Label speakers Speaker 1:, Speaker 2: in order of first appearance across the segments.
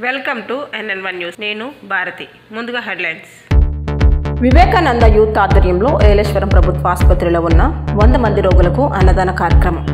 Speaker 1: Welcome to NN one news నేను భారతి ముందుగా headlines
Speaker 2: Vivekananda youth ఆధ్వర్యంలో ఏలేశ్వరం ప్రభుత్వ ఆసుపత్రిలో ఉన్న వంద మంది రోగులకు అన్నదాన కార్యక్రమం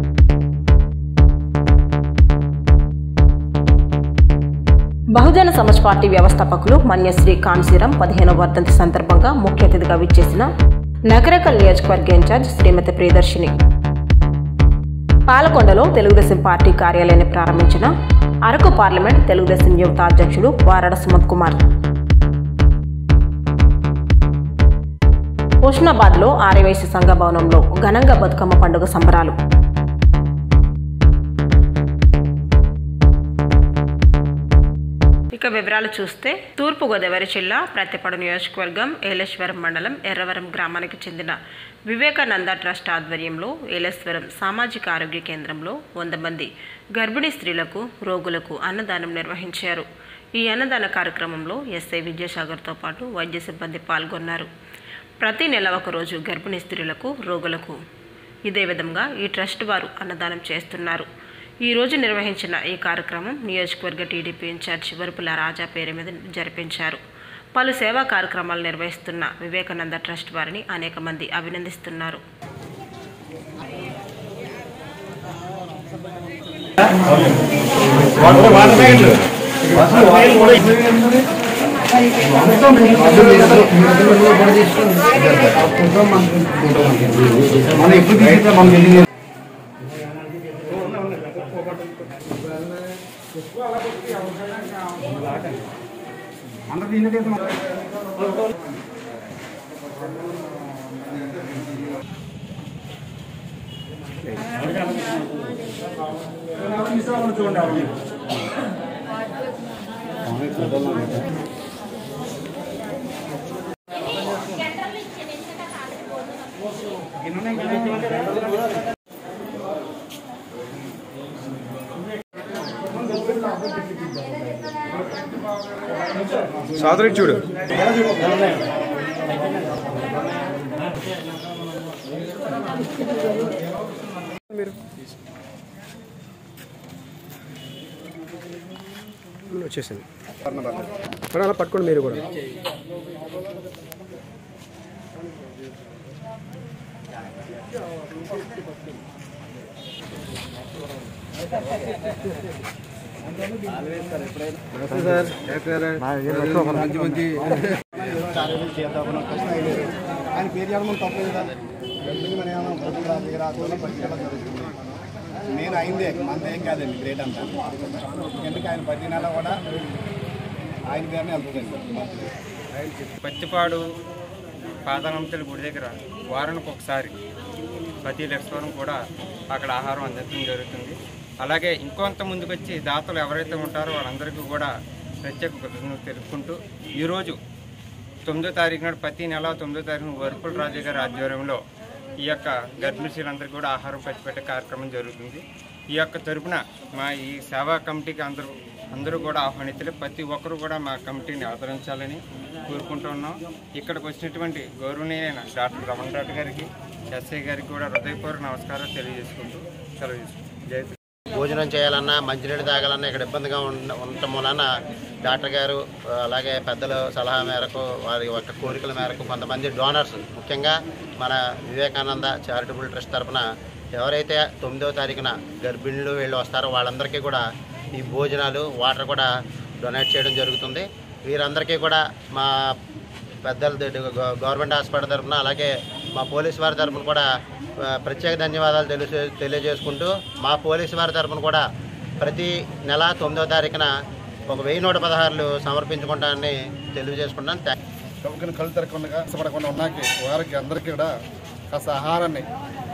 Speaker 2: బహుజన సమాజ్ పార్టీ వ్యవస్థాపకులు మన్యశ్రీ కాన్సీరం పదిహేనవ వర్ధంతి సందర్భంగా ముఖ్య అతిథిగా విచ్చేసిన నగరకల్ నియోజకవర్గ ఇన్ఛార్జ్ శ్రీమతి ప్రియదర్శిని పాలకొండలో తెలుగుదేశం పార్టీ కార్యాలయాన్ని ప్రారంభించిన అరకు పార్లమెంట్ తెలుగుదేశం యువత అధ్యక్షుడు వారడ సుమత్ కుమార్ హుస్నాబాద్లో ఆర్యవైశ్య సంఘ భవనంలో ఘనంగా బతుకమ్మ పండుగ సంబరాలు
Speaker 1: ఇక వివరాలు చూస్తే తూర్పుగోదావరి జిల్లా ప్రతిపడు నియోజకవర్గం ఏలేశ్వరం మండలం ఎర్రవరం గ్రామానికి చెందిన వివేకానంద ట్రస్ట్ ఆధ్వర్యంలో ఏలేశ్వరం సామాజిక ఆరోగ్య కేంద్రంలో వంద మంది గర్భిణీ స్త్రీలకు రోగులకు అన్నదానం నిర్వహించారు ఈ అన్నదాన కార్యక్రమంలో ఎస్ఐ విద్యాసాగర్తో పాటు వైద్య సిబ్బంది పాల్గొన్నారు ప్రతి నెల ఒకరోజు గర్భిణీ స్త్రీలకు రోగులకు ఇదే విధంగా ఈ ట్రస్ట్ వారు అన్నదానం చేస్తున్నారు ఈ రోజు నిర్వహించిన ఈ కార్యక్రమం నియోజకవర్గ టీడీపీ ఇన్ఛార్జ్ వరుపుల రాజా పేరు మీద జరిపించారు పలు సేవా కార్యక్రమాలు నిర్వహిస్తున్న వివేకానంద ట్రస్ట్ వారిని అనేక మంది అభినందిస్తున్నారు
Speaker 3: మనం ఎప్పుడు తీసుకుంటే మనం వెళ్ళి అందరూ తీసుకుంటే చూడండి
Speaker 4: సాదరికి చూడు మీరు వచ్చేసింది మరి అలా పట్టుకోండి మీరు కూడా
Speaker 3: మంచి మంచి ఆయన పేరు చెప్పడం తప్పలేదు కదా గర్భిణి మన ఏమన్నా పొద్దున రాత్రి రాత్రి పట్టుకెళ్ళడం జరుగుతుంది నేను అయిందే మనది ఏం కాదండి గ్రేట్ అంతా ఎందుకు ఆయన ప్రతి నెల కూడా ఆయన పేరునే వెళ్తుందండి
Speaker 5: పత్తిపాడు పాదానంతల గుడి దగ్గర వారానికి ఒకసారి ప్రతి లక్షవరం కూడా అక్కడ ఆహారం అందించడం జరుగుతుంది అలాగే ఇంకొంత ముందుకు వచ్చి దాతలు ఎవరైతే ఉంటారో వాళ్ళందరికీ కూడా ప్రత్యేక కృతజ్ఞతలు తెలుపుకుంటూ ఈరోజు తొమ్మిదో తారీఖు నాడు ప్రతి నెల తొమ్మిదో తారీఖున వరుపుల రాజు గారి ఆధ్వర్యంలో ఈ యొక్క గర్భిణీశీలందరికీ కూడా ఆహారం పంచిపెట్టే కార్యక్రమం జరుగుతుంది ఈ యొక్క తరపున మా ఈ సేవా కమిటీకి అందరూ అందరూ కూడా ఆహ్వానితులు ప్రతి ఒక్కరూ కూడా మా కమిటీని ఆదరించాలని కోరుకుంటూ ఉన్నాం ఇక్కడికి వచ్చినటువంటి గౌరవనీయులైన డాక్టర్ రమణ రెడ్డి గారికి ఎస్ఐ గారికి కూడా హృదయపూర్వక నమస్కారాలు తెలియజేసుకుంటూ సెలవు చేసుకుంటాం జై శ్రీ-
Speaker 6: భోజనం చేయాలన్నా మంచినీళ్ళు తాగాలన్నా ఇక్కడ ఇబ్బందిగా ఉండ ఉండటం వలన డాక్టర్ గారు ఆ, అలాగే పెద్దల సలహా మేరకు వారి యొక్క కోరికల మేరకు కొంతమంది డోనర్స్ ముఖ్యంగా మన వివేకానంద చారిటబుల్ ట్రస్ట్ తరఫున ఎవరైతే తొమ్మిదవ తారీఖున గర్భిణులు వీళ్ళు వస్తారో వాళ్ళందరికీ కూడా ఈ భోజనాలు వాటర్ కూడా డొనేట్ చేయడం జరుగుతుంది వీరందరికీ కూడా మా పెద్దల ద- గ- గవర్నమెంట్ హాస్పిటల్ తరఫున అలాగే మా పోలీస్ వారి తరఫున కూడా ఆ, ప్రత్యేక ధన్యవాదాలు తెలియ తెలియజేసుకుంటూ మా పోలీస్ వారి తరఫున కూడా ప్రతి నెల తొమ్మిదవ తారీఖున ఒక వెయ్యి నూట పదహారులు సమర్పించుకుంటానని తెలియజేసుకుంటాను థ్యాంక్
Speaker 3: ఎవరికైనా కళ్ళు తిరగకుండా కష్టపడకుండా ఉన్నాకి వారికి అందరికీ కూడా కాస్త ఆహారాన్ని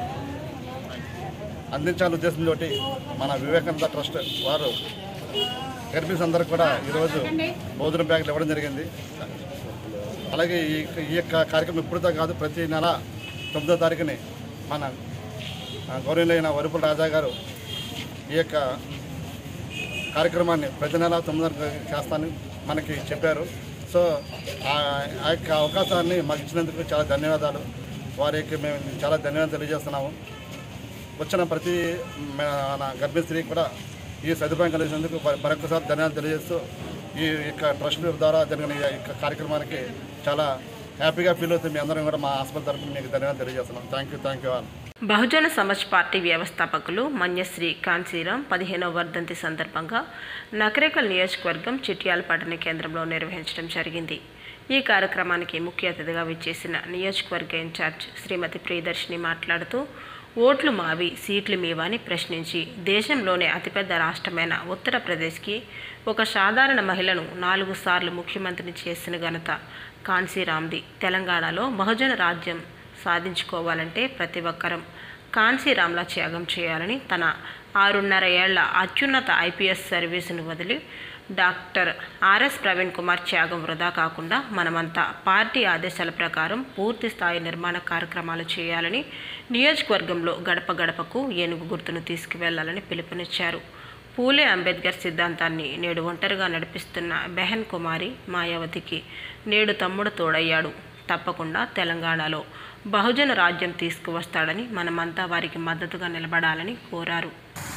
Speaker 3: అందించాలని ఉద్దేశంతో మన వివేకానంద ట్రస్ట్ వారు గర్భిణీస్ అందరికి కూడా ఈరోజు భోజన బ్యాగులు ఇవ్వడం జరిగింది అలాగే ఈ ఈ యొక్క కార్యక్రమం ఇప్పుడుతో కాదు ప్రతి నెల తొమ్మిదో తారీఖుని మన ఆ, గౌరవులైన వరుపుల రాజా గారు ఈ యొక్క కార్యక్రమాన్ని ప్రతి నెల తొమ్మిది చేస్తానని మనకి చెప్పారు సో ఆ ఆ యొక్క అవకాశాన్ని మాకు ఇచ్చినందుకు చాలా ధన్యవాదాలు వారికి మేము చాలా ధన్యవాదాలు తెలియజేస్తున్నాము వచ్చిన ప్రతి మన గర్భిణీ స్త్రీకి కూడా ఈ సదుపాయం కలిగినందుకు మరి- మరొకసారి ధన్యవాదాలు తెలియజేస్తూ ఈ యొక్క ట్రస్ట్ ద్వారా జరిగిన ఈ యొక్క కార్యక్రమానికి చాలా హ్యాపీగా ఫీల్ అవుతుంది మీ అందరం కూడా మా హాస్పిటల్ తరఫున మీకు ధన్యవాదాలు తెలియజేస్తున్నాం thank you thank you all
Speaker 1: Bahujan Samaj party వ్యవస్థాపకులు మన్యశ్రీ కాంచీరాం పదిహేనవ వర్ధంతి సందర్భంగా నకరేకల్ నియోజకవర్గం చిట్యాల పట్టణ కేంద్రంలో నిర్వహించడం జరిగింది ఈ కార్యక్రమానికి ముఖ్య అతిథిగా విచ్చేసిన నియోజకవర్గ ఇన్ఛార్జ్ శ్రీమతి ప్రియదర్శిని మాట్లాడుతూ ఓట్లు మావి సీట్లు మీవా అని ప్రశ్నించి దేశంలోనే అతిపెద్ద రాష్ట్రమైన ఉత్తరప్రదేశ్కి ఒక సాధారణ మహిళను నాలుగు సార్లు ముఖ్యమంత్రిని చేసిన ఘనత కాన్సీరామ్ది తెలంగాణలో బహుజన రాజ్యం సాధించుకోవాలంటే ప్రతి ఒక్కరం కాన్సీరామ్లా త్యాగం చేయాలని తన ఆరున్నర ఏళ్ల అత్యున్నత ఐపీఎస్ సర్వీసును వదిలి డాక్టర్ ఆర్ఎస్ ప్రవీణ్ కుమార్ త్యాగం వృధా కాకుండా మనమంతా పార్టీ ఆదేశాల ప్రకారం పూర్తి స్థాయి నిర్మాణ కార్యక్రమాలు చేయాలని నియోజకవర్గంలో గడప గడపకు ఏనుగు గుర్తును తీసుకువెళ్లాలని పిలుపునిచ్చారు పూలే అంబేద్కర్ సిద్ధాంతాన్ని నేడు ఒంటరిగా నడిపిస్తున్న బెహన్ కుమారి మాయావతికి నేడు తమ్ముడు తోడయ్యాడు తప్పకుండా తెలంగాణలో బహుజన రాజ్యం తీసుకువస్తాడని మనమంతా వారికి మద్దతుగా నిలబడాలని కోరారు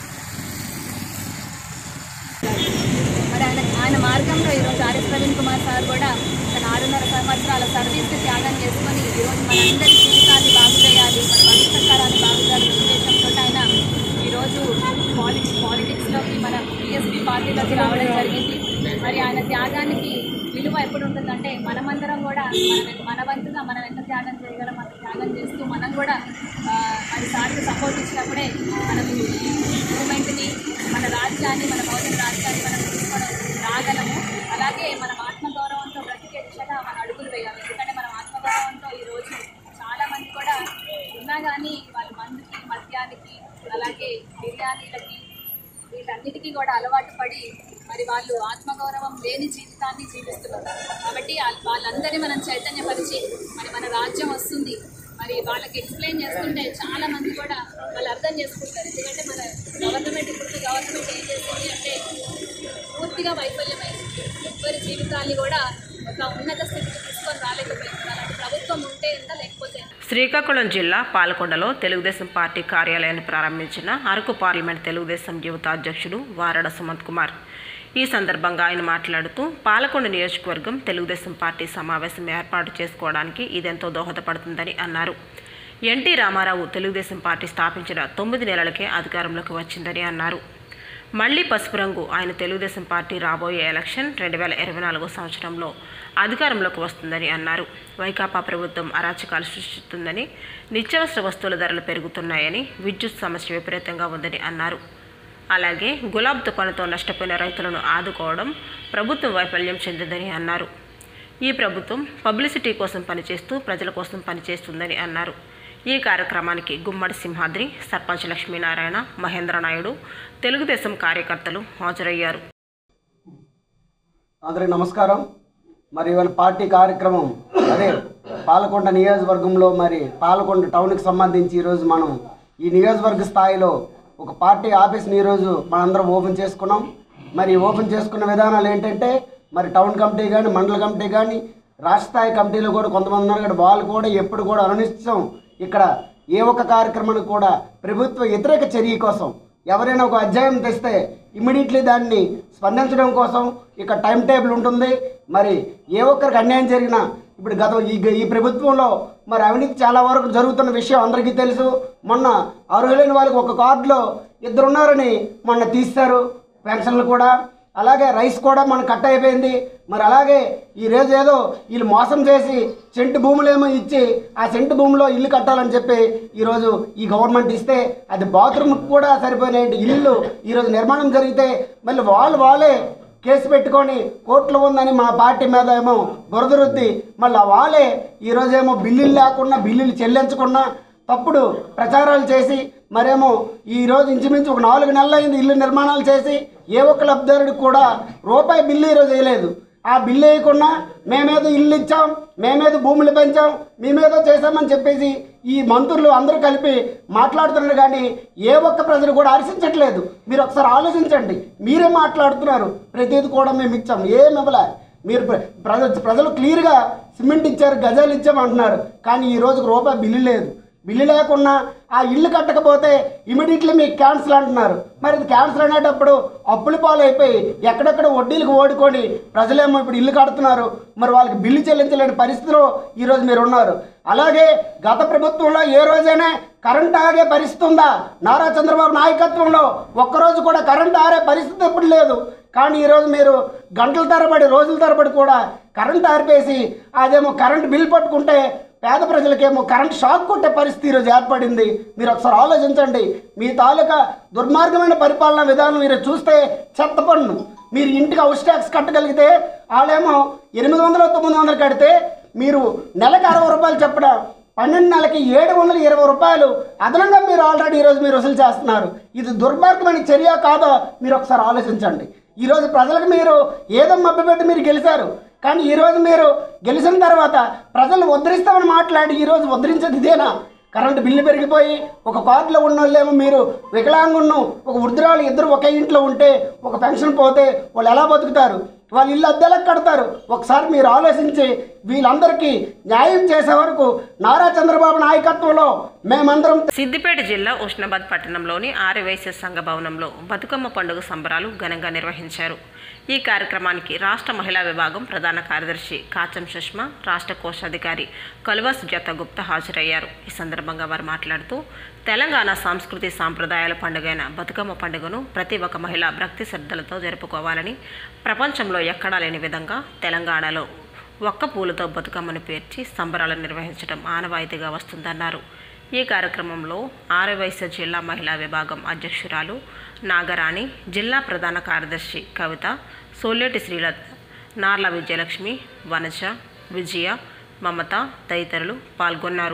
Speaker 7: మరి ఆయన ఆయన మార్గంలో ఈరోజు ఆర్ఎస్ ప్రవీణ్ కుమార్ సార్ కూడా తన ఆరున్నర సంవత్సరాల సర్వీస్ని త్యాగం చేసుకొని ఈరోజు మనందరి జీవితాన్ని బాగు చేయాలి మన వంశకారాన్ని బాగు చేయాలనే ఉద్దేశంతో ఆయన ఈరోజు పాలిటిక్స్ పాలిటిక్స్లోకి మన బీఎస్పీ పార్టీలోకి రావడం జరిగింది మరి ఆయన త్యాగానికి విలువ ఎప్పుడు ఉంటుందంటే మనమందరం కూడా మన మన వంతుగా మనం ఎంత త్యాగం చేయగలం అంత త్యాగం చేస్తూ మనం కూడా ఆ, మరి సార్కి సపోర్ట్ ఇచ్చినప్పుడే మనం ఈ మూమెంట్ని మన రాజ్యాన్ని మన భౌతిక రాజ్యాన్ని మనం తీసుకొని రాగలము అలాగే మనం ఆత్మగౌరవంతో బ్రతికే దిశగా మన అడుగులు వేయాలి ఎందుకంటే మనం ఆత్మగౌరవంతో ఈరోజు చాలా మంది కూడా ఉన్నా కానీ వాళ్ళ మందుకి మద్యానికి అలాగే బిర్యానీలకి వీటన్నిటికీ కూడా అలవాటు పడి మరి వాళ్ళు ఆత్మగౌరవం లేని జీవితాన్ని జీవిస్తున్నారు కాబట్టి ఆ- వాళ్ళందరినీ మనం చైతన్యపరిచి మరి మన రాజ్యం వస్తుంది మరి వాళ్ళకి ఎక్స్ప్లెయిన్ చేస్తుంటే చాలా మంది కూడా వాళ్ళు అర్థం చేసుకుంటారు ఎందుకంటే మన గవర్నమెంట్ ఇప్పుడు గవర్నమెంట్ ఏం చేస్తుంది అంటే పూర్తిగా వైఫల్యమైంది ఎవ్వరి జీవితాన్ని కూడా ఒక ఉన్నత స్థితికి తీసుకొని రాలేకపోయింది అలాంటి ప్రభుత్వం ఉంటే ఎంత లేకపోతే ఎంత.
Speaker 1: శ్రీకాకుళం జిల్లా పాలకొండలో తెలుగుదేశం పార్టీ కార్యాలయాన్ని ప్రారంభించిన అరకు పార్లమెంట్ తెలుగుదేశం యువత అధ్యక్షుడు వారడ సుమంత్ కుమార్ ఈ సందర్భంగా ఆయన మాట్లాడుతూ పాలకొండ నియోజకవర్గం తెలుగుదేశం పార్టీ సమావేశం ఏర్పాటు చేసుకోవడానికి ఇదెంతో దోహదపడుతుందని అన్నారు ఎన్టీ రామారావు తెలుగుదేశం పార్టీ స్థాపించిన తొమ్మిది నెలలకే అధికారంలోకి వచ్చిందని అన్నారు మళ్లీ పసుపు రంగు ఆయన తెలుగుదేశం పార్టీ రాబోయే ఎలక్షన్ రెండు వేల ఇరవై నాలుగో సంవత్సరంలో అధికారంలోకి వస్తుందని అన్నారు వైకాపా ప్రభుత్వం అరాచకాలు సృష్టిస్తుందని నిత్యావసర వస్తువుల ధరలు పెరుగుతున్నాయని విద్యుత్ సమస్య విపరీతంగా ఉందని అన్నారు అలాగే గులాబ్ తుఫానుతో నష్టపోయిన రైతులను ఆదుకోవడం ప్రభుత్వం వైఫల్యం చెందిందని అన్నారు ఈ ప్రభుత్వం పబ్లిసిటీ కోసం పనిచేస్తూ ప్రజల కోసం పనిచేస్తుందని అన్నారు ఈ కార్యక్రమానికి గుమ్మడి సింహాద్రి సర్పంచ్ లక్ష్మీనారాయణ మహేంద్ర నాయుడు తెలుగుదేశం కార్యకర్తలు హాజరయ్యారు
Speaker 8: అందరికి నమస్కారం మరి ఇవాళ పార్టీ కార్యక్రమం అదే పాలకొండ నియోజకవర్గంలో మరి పాలకొండ టౌన్కి సంబంధించి ఈరోజు మనం ఈ నియోజకవర్గ స్థాయిలో ఒక పార్టీ ఆఫీస్ని ఈరోజు మనందరం ఓపెన్ చేసుకున్నాం మరి ఓపెన్ చేసుకున్న విధానాలు ఏంటంటే మరి టౌన్ కమిటీ కానీ మండల కమిటీ కానీ రాష్ట్ర స్థాయి కమిటీలు కూడా కొంతమంది ఉన్నారు కదా వాళ్ళు కూడా ఎప్పుడు కూడా అనునిశ్చయం ఇక్కడ ఏ ఒక్క కార్యక్రమానికి కూడా ప్రభుత్వ వ్యతిరేక చర్య కోసం ఎవరైనా ఒక అధ్యాయం తెస్తే ఇమ్మీడియట్లీ దాన్ని స్పందించడం కోసం ఇక టైం టేబుల్ ఉంటుంది మరి ఏ ఒక్కరికి అన్యాయం జరిగినా ఇప్పుడు గత ఈ ఈ ప్రభుత్వంలో మరి అవినీతి చాలా వరకు జరుగుతున్న విషయం అందరికీ తెలుసు మొన్న అర్హులైన వాళ్ళకి ఒక కార్డులో ఇద్దరు ఉన్నారని మొన్న తీస్తారు పెన్షన్లు కూడా అలాగే రైస్ కూడా మనకు కట్ అయిపోయింది మరి అలాగే ఈ రోజు ఏదో వీళ్ళు మోసం చేసి సెంటు భూములేమో ఇచ్చి ఆ సెంటు భూమిలో ఇల్లు కట్టాలని చెప్పి ఈరోజు ఈ గవర్నమెంట్ ఇస్తే అది బాత్రూమ్కి కూడా సరిపోయిన ఇల్లు ఈరోజు నిర్మాణం జరిగితే మళ్ళీ వాళ్ళు వాళ్ళే కేసు పెట్టుకొని కోర్టులో ఉందని మా పార్టీ మీద ఏమో బురద రుద్ది మళ్ళీ వాళ్ళే ఈరోజేమో బిల్లులు లేకుండా బిల్లులు చెల్లించకుండా తప్పుడు ప్రచారాలు చేసి మరేమో ఈరోజు ఇంచుమించు ఒక నాలుగు నెలలు అయింది ఇల్లు నిర్మాణాలు చేసి ఏ ఒక్క లబ్ధిదారుడికి కూడా రూపాయి బిల్లు ఈరోజు వేయలేదు ఆ బిల్లు వేయకుండా మేమేదో ఇల్లు ఇచ్చాం మేమేదో భూములు పెంచాం మేమేదో చేశామని చెప్పేసి ఈ మంత్రులు అందరూ కలిపి మాట్లాడుతున్నారు కానీ ఏ ఒక్క ప్రజలు కూడా హర్షించట్లేదు మీరు ఒకసారి ఆలోచించండి మీరే మాట్లాడుతున్నారు ప్రతిదీ కూడా మేము ఇచ్చాం ఏమి ఇవ్వలే మీరు ప్ర- ప్రజ ప్రజలు క్లియర్గా సిమెంట్ ఇచ్చారు గజాలు ఇచ్చామంటున్నారు కానీ ఈ రోజుకు రూపాయి బిల్లు లేదు బిల్లు లేకున్నా ఆ ఇల్లు కట్టకపోతే ఇమీడియట్లీ మీకు క్యాన్సిల్ అంటున్నారు మరి ఇది క్యాన్సిల్ అనేటప్పుడు అప్పుల పాలైపోయి ఎక్కడెక్కడ వడ్డీలకు ఓడుకొని ప్రజలేమో ఇప్పుడు ఇల్లు కడుతున్నారు మరి వాళ్ళకి బిల్లు చెల్లించలేని పరిస్థితిలో ఈరోజు మీరు ఉన్నారు అలాగే గత ప్రభుత్వంలో ఏ రోజైనా కరెంట్ ఆగే పరిస్థితి ఉందా నారా చంద్రబాబు నాయకత్వంలో ఒక్కరోజు కూడా కరెంట్ ఆరే పరిస్థితి ఎప్పుడు లేదు కానీ ఈరోజు మీరు గంటల తరబడి రోజుల తరబడి కూడా కరెంట్ ఆరిపేసి అదేమో కరెంట్ బిల్ పట్టుకుంటే పేద ప్రజలకేమో కరెంట్ షాక్ కొట్టే పరిస్థితి ఈరోజు ఏర్పడింది మీరు ఒకసారి ఆలోచించండి మీ తాలూకా దుర్మార్గమైన పరిపాలనా విధానం మీరు చూస్తే చెత్త పన్ను మీరు ఇంటికి హౌస్ ట్యాక్స్ కట్టగలిగితే వాళ్ళేమో ఎనిమిది వందలు తొమ్మిది వందలు కడితే మీరు నెలకు అరవై రూపాయలు చెప్పడం పన్నెండు నెలలకి ఏడు వందల ఇరవై రూపాయలు అదనంగా మీరు ఆల్రెడీ ఈరోజు మీరు వసూలు చేస్తున్నారు ఇది దుర్మార్గమైన చర్య కాదో మీరు ఒకసారి ఆలోచించండి ఈరోజు ప్రజలకు మీరు ఏదో మభ్యపెట్టి మీరు గెలిచారు కానీ ఈరోజు మీరు గెలిచిన తర్వాత ప్రజలు ఉద్ధరిస్తామని మాట్లాడి ఈరోజు ఉద్ధరించేది ఇదేనా కరెంటు బిల్లు పెరిగిపోయి ఒక కార్డులో ఉన్న వాళ్ళేమో మీరు వికలాంగును ఒక వృద్ధురాలు ఇద్దరు ఒకే ఇంట్లో ఉంటే ఒక పెన్షన్ పోతే వాళ్ళు ఎలా బతుకుతారు వాళ్ళు ఇల్లు అద్దెలకు కడతారు ఒకసారి మీరు ఆలోచించి వీళ్ళందరికీ న్యాయం చేసే వరకు నారా చంద్రబాబు నాయకత్వంలో మేమందరం
Speaker 1: సిద్దిపేట జిల్లా ఉష్ణాబాద్ పట్టణంలోని ఆర్యవైశ్య సంఘ భవనంలో బతుకమ్మ పండుగ సంబరాలు ఘనంగా నిర్వహించారు ఈ కార్యక్రమానికి రాష్ట్ర మహిళా విభాగం ప్రధాన కార్యదర్శి కాచం సుష్మా రాష్ట్ర కోశాధికారి కలువ సుజాత గుప్తా హాజరయ్యారు ఈ సందర్భంగా వారు మాట్లాడుతూ తెలంగాణ సంస్కృతి సాంప్రదాయాల పండుగైన బతుకమ్మ పండుగను ప్రతి ఒక్క మహిళ భక్తి శ్రద్ధలతో జరుపుకోవాలని ప్రపంచంలో ఎక్కడా లేని విధంగా తెలంగాణలో ఒక్క పూలతో బతుకమ్మను పేర్చి సంబరాలు నిర్వహించడం ఆనవాయితీగా వస్తుందన్నారు ఈ కార్యక్రమంలో ఆరవైశ్య జిల్లా మహిళా విభాగం అధ్యక్షురాలు నాగరాణి జిల్లా ప్రధాన కార్యదర్శి కవిత సోలేటి శ్రీలత నార్ల విజయలక్ష్మి వనజ విజయ మమత తదితరులు పాల్గొన్నారు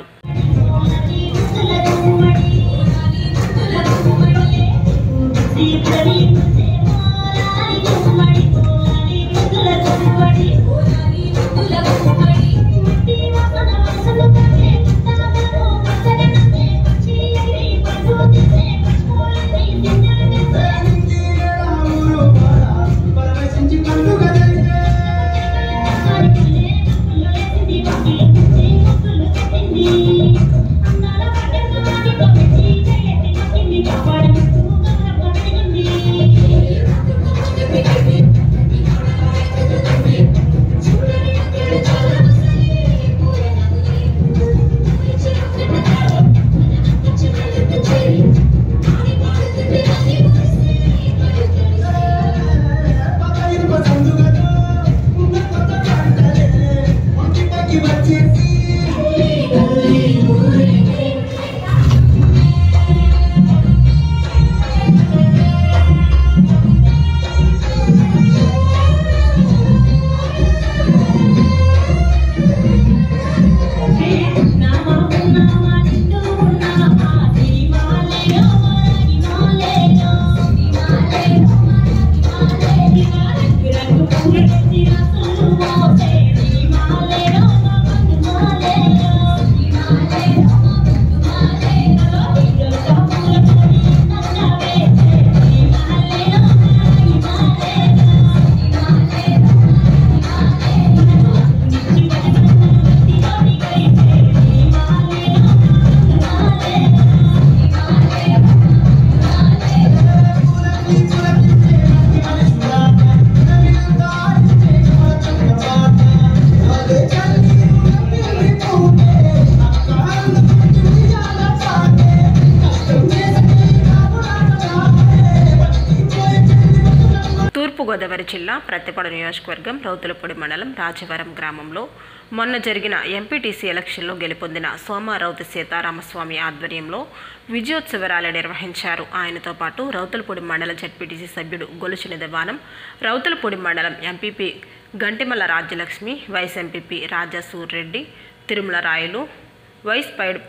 Speaker 1: తూర్పుగోదావరి జిల్లా ప్రత్తిపాడు నియోజకవర్గం రౌతులపూడి మండలం రాజవరం గ్రామంలో మొన్న జరిగిన ఎంపీటీసీ ఎలక్షన్లో గెలుపొందిన సోమారౌతు సీతారామస్వామి ఆధ్వర్యంలో విజయోత్సవ ర్యాలీ నిర్వహించారు ఆయనతో పాటు రౌతులపూడి మండల జడ్పీటీసీ సభ్యుడు గొలుచిన దివానం రౌతులపూడి మండలం MPP Gantimalla Rajyalakshmi vice MPP Raja Surreddy Tirumala Rayalu vice పైడ్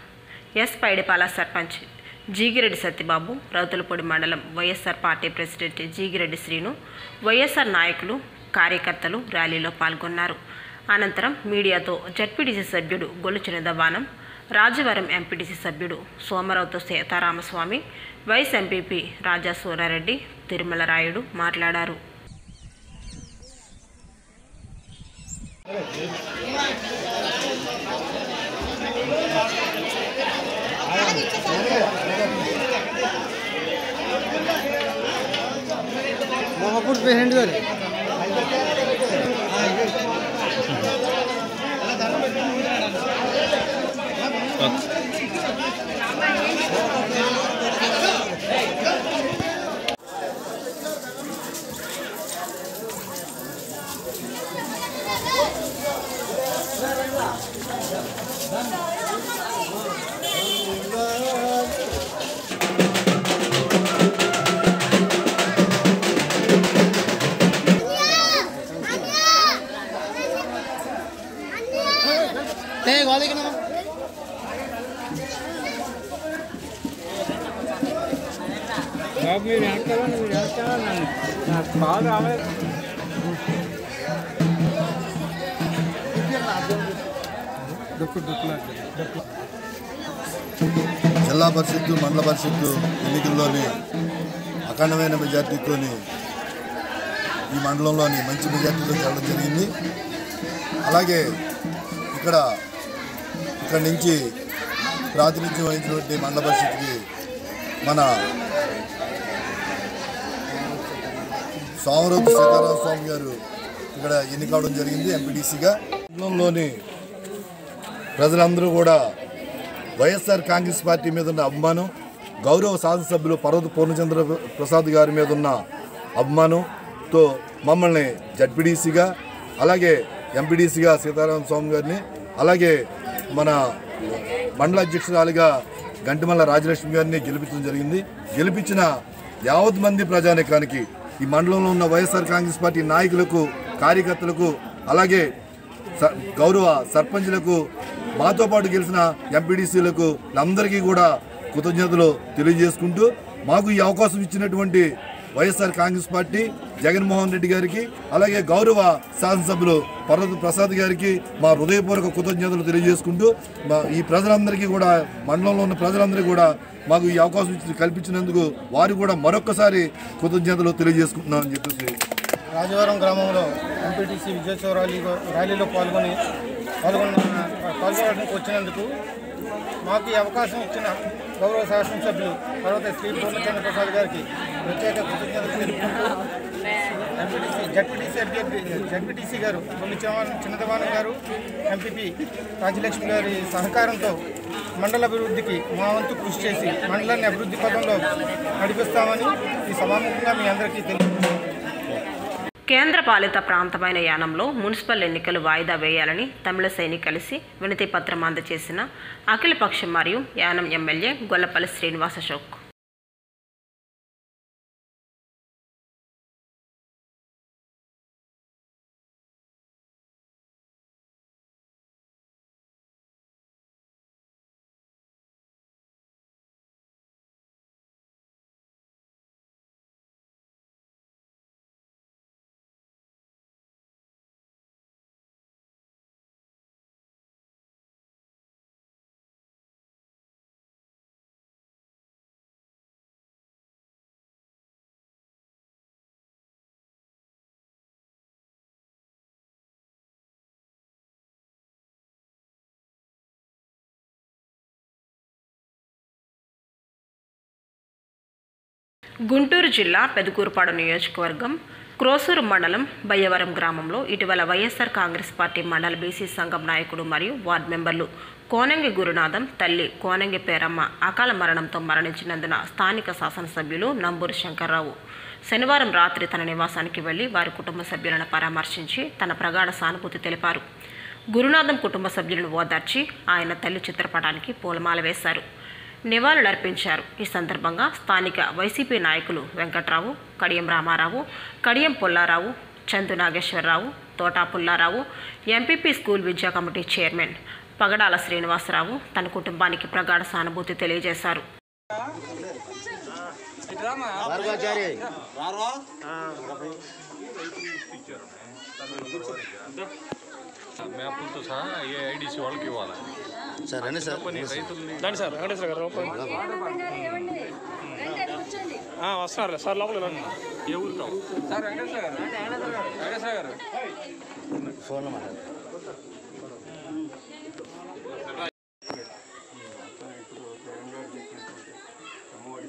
Speaker 1: ఎస్ పైడిపాల సర్పంచ్ జీగిరెడ్డి సత్యబాబు రౌతులపూడి మండలం YSR party president Jeegireddy Srinu YSR నాయకులు కార్యకర్తలు ర్యాలీలో పాల్గొన్నారు అనంతరం మీడియాతో జడ్పీటీసీ సభ్యుడు గొలుచిన దవానం రాజవరం ఎంపీటీసీ సభ్యుడు సోమరావుతో సీతారామస్వామి వైస్ ఎంపీపీ రాజా సూరారెడ్డి తిరుమల రాయుడు మాట్లాడారు
Speaker 9: మహాపూర్ పేషెంట్ గారు ఏ గోళకి
Speaker 5: బాబు మీరు వెనకాల మీరు వెనకాల నన్ను నాకు కాల్ రాలేదు
Speaker 3: జిల్లా పరిషత్తు మండల పరిషత్తు ఎన్నికల్లోని అఖండమైన మెజార్టీతోని ఈ మండలంలోని మంచి మెజార్టీతో వెళ్ళడం జరిగింది అలాగే ఇక్కడ ఇక్కడ నుంచి ప్రాతినిధ్యం వహించినటువంటి మండల పరిషత్కి మన సోమరూపు సీతారామ స్వామి గారు ఇక్కడ ఎన్నికవడం జరిగింది ఎంపీటీసీగా మండలంలోని ప్రజలందరూ కూడా వైఎస్ఆర్ కాంగ్రెస్ పార్టీ మీద ఉన్న అభిమానం గౌరవ శాసనసభ్యులు పర్వత పూర్ణచంద్ర ప్రసాద్ గారి మీద ఉన్న అభిమానంతో మమ్మల్ని జడ్పీడీసీగా అలాగే ఎంపీడీసీగా సీతారామ స్వామి గారిని అలాగే మన మండల అధ్యక్షురాలిగా గంటిమల్ల రాజలక్ష్మి గారిని గెలిపించడం జరిగింది గెలిపించిన యావత్ మంది ప్రజానికానికి ఈ మండలంలో ఉన్న వైఎస్ఆర్ కాంగ్రెస్ పార్టీ నాయకులకు కార్యకర్తలకు అలాగే స- గౌరవ సర్పంచ్లకు మాతో పాటు గెలిచిన ఎంపీడీసీలకు అందరికీ కూడా కృతజ్ఞతలు తెలియజేసుకుంటూ మాకు ఈ అవకాశం ఇచ్చినటువంటి వైఎస్ఆర్ కాంగ్రెస్ పార్టీ జగన్మోహన్ రెడ్డి గారికి అలాగే గౌరవ శాసనసభ్యులు పర్వత ప్రసాద్ గారికి మా హృదయపూర్వక కృతజ్ఞతలు తెలియజేసుకుంటూ మా ఈ ప్రజలందరికీ కూడా మండలంలో ఉన్న ప్రజలందరికీ కూడా మాకు ఈ అవకాశం ఇచ్చి కల్పించినందుకు వారు కూడా మరొక్కసారి కృతజ్ఞతలు తెలియజేసుకుంటున్నామని చెప్పేసి
Speaker 9: రాజవరం గ్రామంలో ఎంపీటీసీ విజయోత్సవ ర్యాలీలో ర్యాలీలో పాల్గొని పాల్గొన్న పాల్గొనడానికి వచ్చినందుకు మాకు ఈ అవకాశం ఇచ్చిన గౌరవ శాసనసభ్యులు పర్వత శ్రీ పూర్ణచంద్ర ప్రసాద్ గారికి ప్రత్యేక కృతజ్ఞతలు తెలుపుకుంటూ ఎంపీటీసీ జడ్పీటీసీ అభ్యర్థి జడ్పీటీసీ గారు తొలి చిన్నదవానం గారు ఎంపీపీ రాజలక్ష్మి గారి సహకారంతో మండల అభివృద్ధికి మా వంతు కృషి చేసి మండలాన్ని అభివృద్ధి పదంలో నడిపిస్తామని ఈ సభాముఖంగా మీ అందరికీ తెలియజేస్తున్నాను
Speaker 1: కేంద్ర పాలిత ప్రాంతమైన యానంలో మున్సిపల్ ఎన్నికలు వాయిదా వేయాలని తమిళసైని కలిసి వినతి పత్రం అందజేసిన అఖిలపక్షం మరియు యానం ఎమ్మెల్యే గొల్లపల్లి శ్రీనివాస అశోక్ గుంటూరు జిల్లా పెదకూరుపాడు నియోజకవర్గం క్రోసూరు మండలం బయ్యవరం గ్రామంలో ఇటీవల వైఎస్ఆర్ కాంగ్రెస్ పార్టీ మండల బీసీ సంఘం నాయకుడు మరియు వార్డు మెంబర్లు కోనంగి గురునాథం తల్లి కోనంగి పేరమ్మ అకాల మరణంతో మరణించినందున స్థానిక శాసనసభ్యులు నంబూరు శంకర్రావు శనివారం రాత్రి తన నివాసానికి వెళ్లి వారి కుటుంబ సభ్యులను పరామర్శించి తన ప్రగాఢ సానుభూతి తెలిపారు గురునాథం కుటుంబ సభ్యులను ఓదార్చి ఆయన తల్లి చిత్రపటానికి పూలమాల వేశారు నివాళులర్పించారు ఈ సందర్భంగా స్థానిక వైసీపీ నాయకులు వెంకట్రావు కడియం రామారావు కడియం పుల్లారావు చందు నాగేశ్వరరావు తోటా పుల్లారావు ఎంపీపీ స్కూల్ విద్యా కమిటీ చైర్మన్ పగడాల శ్రీనివాసరావు తన కుటుంబానికి ప్రగాఢ సానుభూతి తెలియజేశారు
Speaker 10: మ్యాప్లతో సహా ఏ ఐడిసి వాళ్ళకి ఇవ్వాలి
Speaker 6: సార్ రండి సార్
Speaker 10: కొన్ని రైతుల్ని
Speaker 4: రండి సార్ వెంకటేశ్వర గారు వస్తున్నారు సార్ లోపల రండి
Speaker 10: ఏ ఊరు కావాలి సార్ వెంకటేశ్వర గారు వెంకటేశ్వర గారు
Speaker 6: ఫోన్ మాట్లాడు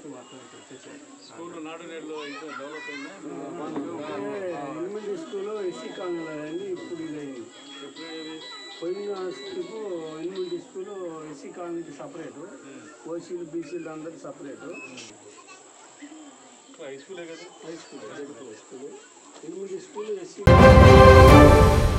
Speaker 10: స్కూల్ నాడు నేడు ఇంకా డెవలప్ అయిందా
Speaker 11: ఎలిమెంటరీ స్కూల్లో ఎస్సీ కాలనీలో అయింది ఇప్పుడు ఇది అయింది పోయిన స్కూల్కు ఎలిమెంటరీ స్కూల్ ఎస్సీ కాలనీకి సపరేటు ఓసీలు బీసీలు అందరికి సపరేటు
Speaker 10: హై స్కూలే కదా
Speaker 11: high school high school elementary school SC